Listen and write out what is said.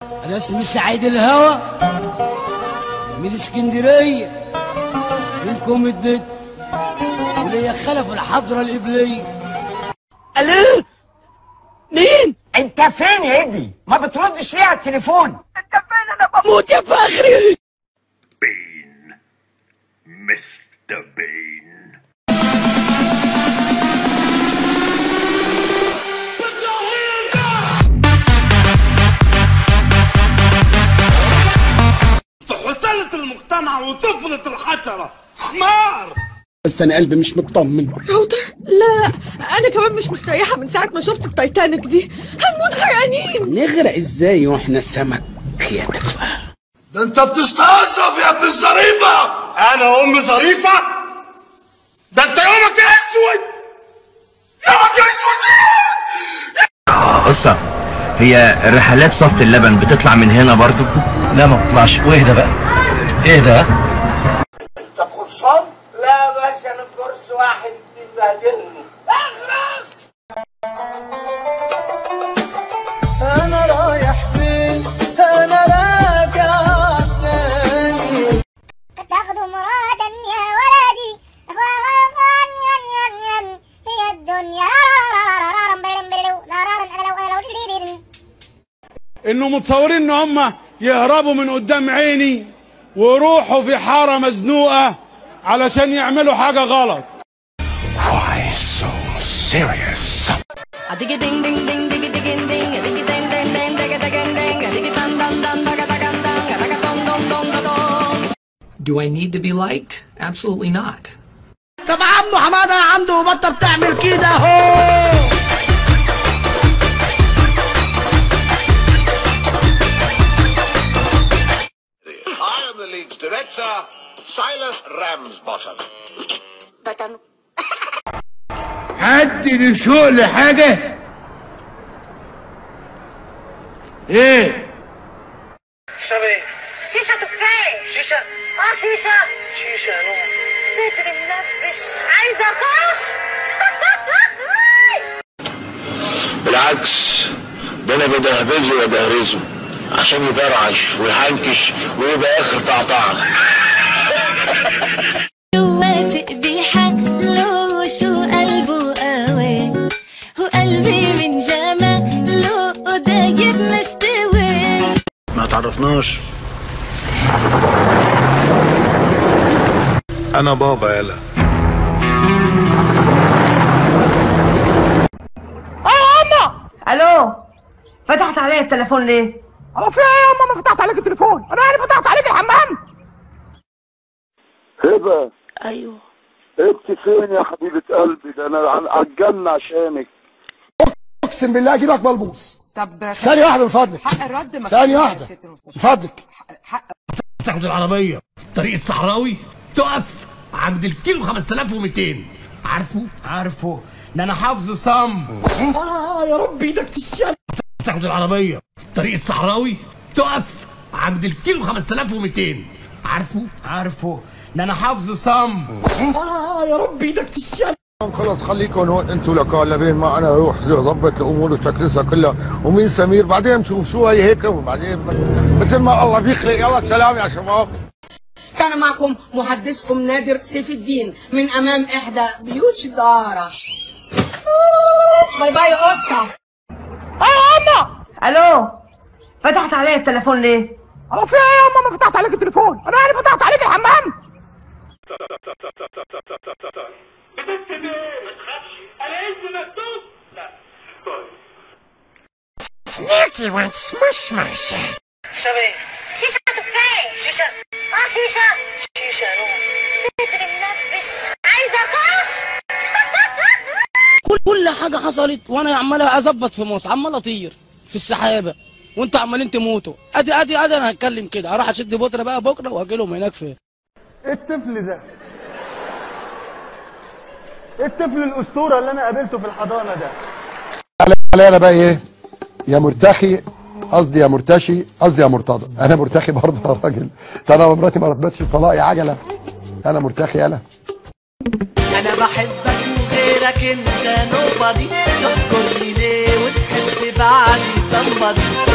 انا اسمي سعيد الهوى من اسكندريه منكم الدد وليا خلف الحضره القبليه الو مين انت فين يا ابني ما بتردش ليه على التليفون موت يا فخري Bean. Mr. Bean. حثلت المجتمع وطفلت الحشرة حمار بس انا قلبي مش مطمن راوتر لا لا انا كمان مش مستريحه من ساعه ما شفت التايتانيك دي هنموت غرقانين نغرق ازاي واحنا سمك يا تفا ده انت بتستظرف يا ابن الظريفة انا ام ظريفة ده انت يومك اسود يومك اسود قصة هي رحلات صفت اللبن بتطلع من هنا برضو لا ما بتطلعش واهدى بقى اهدى انت قرصان لا بس انا كورس واحد تبهدلني اخرس انا رايح فين انا راجع تاني تاخذ مرادا يا ولدي هي الدنيا انه متصورين ان هم يهربوا من قدام عيني ويروحوا في حارة مزنوقة علشان يعملوا حاجة غلط Why so serious? Do I need to be liked? Absolutely not. طب عمو حماده عنده بطه بتعمل كده اهو I am the league's director, Silas Ramsbottom. بطن حد لشوق لحاجة؟ ايه؟ شيشة تفاح شيشة اه شيشة شيشة نوم صدري منفش عايزة كف بالعكس ده انا بدهبزه وادهرزه عشان يجرعش ويحنكش ويبقى اخر طعطعه واثق بيحلو شو قلبه قوي وقلبي من جماله دايب مستوي ما تعرفناش أنا بابا يلا الو فتحت عليا التليفون ليه هو في ايه يا ماما فتحت عليك التليفون انا يعني فتحت عليك الحمام هبة ايوه انت فين يا حبيبة قلبي ده انا عجلنا عشانك اقسم بالله اجيبك ملبوس طب ثانية واحدة من فضلك حق الرد ما ثانية واحدة من فضلك حق تاخد العربية الطريق الصحراوي تقف عند الكيلو 5200 عارفه؟ عارفه ده انا حافظه صم اه يا رب ايدك تشال تاخد العربية الطريق الصحراوي تقف عند الكيلو 5200 عارفه؟ عارفه ده انا حافظه صم اه يا رب ايدك تشال خلاص خليكم هون انتوا لقاء لبين ما انا اروح اظبط الامور وتكرسها كلها ومين سمير بعدين نشوف شو هي هيك وبعدين مثل ما الله بيخلق يلا سلام يا شباب كان معكم محدثكم نادر سيف الدين من امام احدى بيوت الدارة باي باي قطة الو فتحت عليا التليفون ليه هو في ايه يا ماما فتحت عليك التليفون انا يعني فتحت عليك الحمام شيشة تفاح شيشة اه شيشة شيشة نوم صدري منفش عايزة كف كل كل حاجه حصلت وانا عمال اظبط في مصر عمال اطير في السحابه وانتوا عمالين تموتوا ادي ادي ادي انا هتكلم كده اروح اشد بطره بقى بكره واجي لهم هناك فين ايه الطفل ده؟ ايه الطفل الاسطوره اللي انا قابلته في الحضانه ده؟ علي انا بقى ايه؟ يا مرتخي قصدي يا مرتشي قصدي يا مرتضى انا مرتخي برضه يا راجل ده انا ومراتي ما ركبتش طلاق يا عجله انا مرتخي انا انا بحبك وغيرك انت نوبادي تذكرني ليه وتحب بعدي somebody